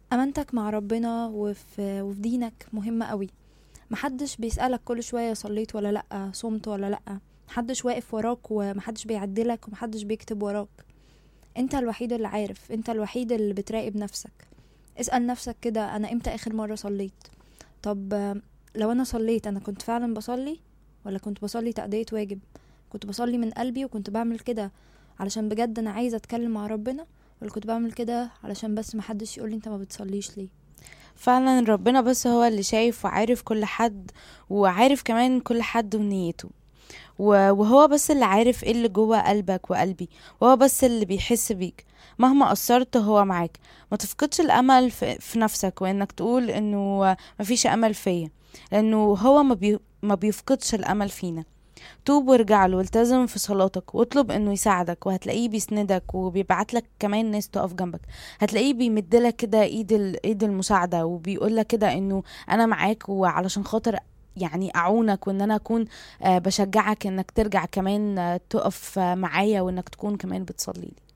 امانتك مع ربنا وفي, وفي دينك مهمة قوي محدش بيسألك كل شوية صليت ولا لأ صمت ولا لأ محدش واقف وراك ومحدش بيعدلك ومحدش بيكتب وراك انت الوحيد اللي عارف انت الوحيد اللي بتراقب نفسك اسأل نفسك كده انا امتى اخر مرة صليت طب آه، لو انا صليت انا كنت فعلا بصلي ولا كنت بصلي تأدية واجب كنت بصلي من قلبي وكنت بعمل كده علشان بجد انا عايزة اتكلم مع ربنا ولا كنت بعمل كده علشان بس محدش يقولي انت ما بتصليش ليه فعلا ربنا بس هو اللي شايف وعارف كل حد وعارف كمان كل حد ونيته و- وهو بس اللي عارف ايه اللي جوه قلبك وقلبي وهو بس اللي بيحس بيك مهما قصرت هو معاك ما تفقدش الامل في, في نفسك وانك تقول انه مفيش امل فيا لانه هو ما, بي ما بيفقدش الامل فينا توب وارجع له والتزم في صلاتك واطلب انه يساعدك وهتلاقيه بيسندك وبيبعت لك كمان ناس تقف جنبك هتلاقيه بيمدلك كده ايد ال- ايد المساعده وبيقول لك كده انه انا معاك وعلشان خاطر يعني اعونك وان انا اكون آه، بشجعك انك ترجع كمان آه، تقف آه، معايا وانك تكون كمان بتصلي لي